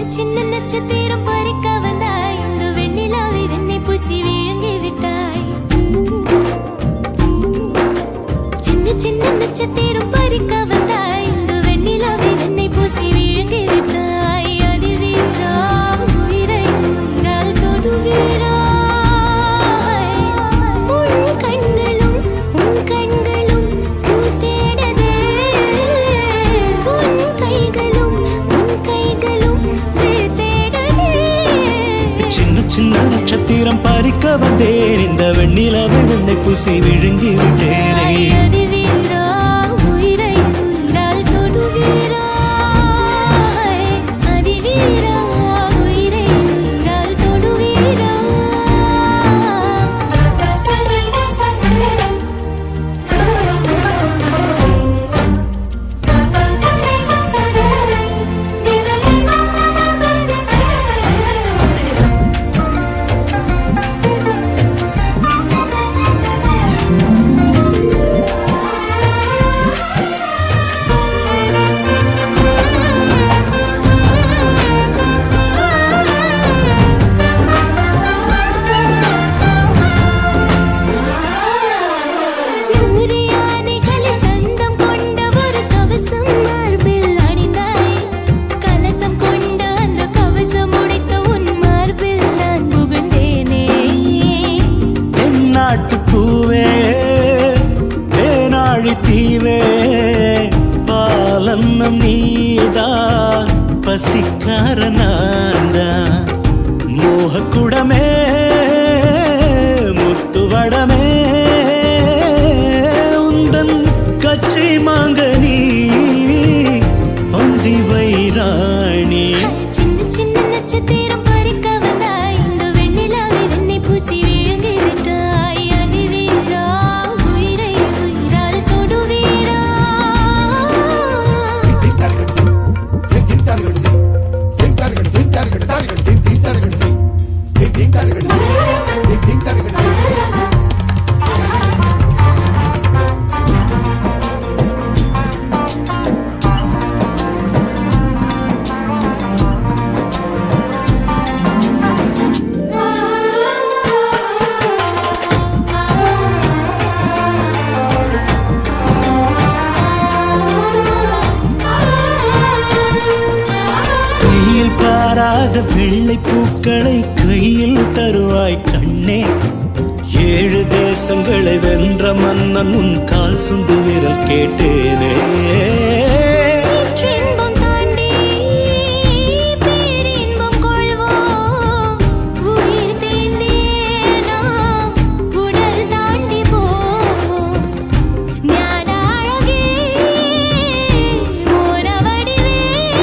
சின்ன நட்சத்திரம் பறிக்க வந்தாய் இந்த வெண்ணிலாவை வெண்ணை பூசி விழுங்கி விட்டாய் சின்ன சின்ன நட்சத்திரம் பறிக்க வந்தாய் இந்த வெண்ணிலாவை வெண்ணை பூசி விழுங்கி விட்டாய் அதிவீரா உயிரை உயிரால் தொடுவீரா உன் கண்களும் உன் கண்களும் பூ தேடதே உன் கைகளும் உன் கைகளும் வேர் தேடதே சின்ன சின்ன நட்சத்திரம் பறிக்க வந்தேன் இந்த வெண்ணிலவை வெண்ணை பூசி விழுங்கி விட்டேனே அதிவீரா உயிரை உயிரால் தொடுவீரா அதிவீரா உயிரை உயிரால் தொடுவீரா நூறு யானைகளின் தந்தம் கொண்ட ஒரு கவசம் மார்பில் அணிந்தாய் கலசம் கொண்ட அந்த கவசம் உடைத்த உன் மார்பில் நான் புகுந்தேனே தென்னாட்டு பூவே தேனாழி தீவே பாலன்னம் நீதான் பசிக்கார நான்தான் மோகக்குடமே முத்துவடமே உந்தன் கச்சி மாங்கனி வந்தி வைராணி சின்ன சின்ன நட்சத்திரம் பறிக்க வந்தாய் இந்த வெண்ணிலாவை வெண்ணை பூசி விழுங்கி விட்டாய் அதிவீரா உயிரை உயிரால் தொடுவீரா கையில் பாராத வெள்ளை பூக்களை கையில் தருவாய் கண்ணே ஏழு தேசங்களை வென்ற மன்னன் உன் கால் சுண்டு விரல் கேட்டேனே சிற்றின்பம் தாண்டி பேரின்பம் கொள்வோம் உயிர் தீண்டி நாம் உடல் தாண்டி போவோம் ஞான அழகே மோன வடிவே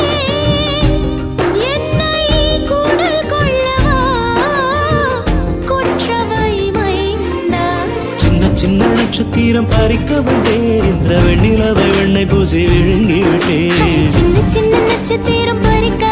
என்னை கூடல் கொள்ளவா குற்றவை மைந்தா சின்ன சின்ன நட்சத்திரம் பறிக்க வந்தேன் இந்த வெண்ணிலவை வெண்ணை பூசி விழுங்கி விட்டேன் சின்ன சின்ன நட்சத்திரம் பறிக்க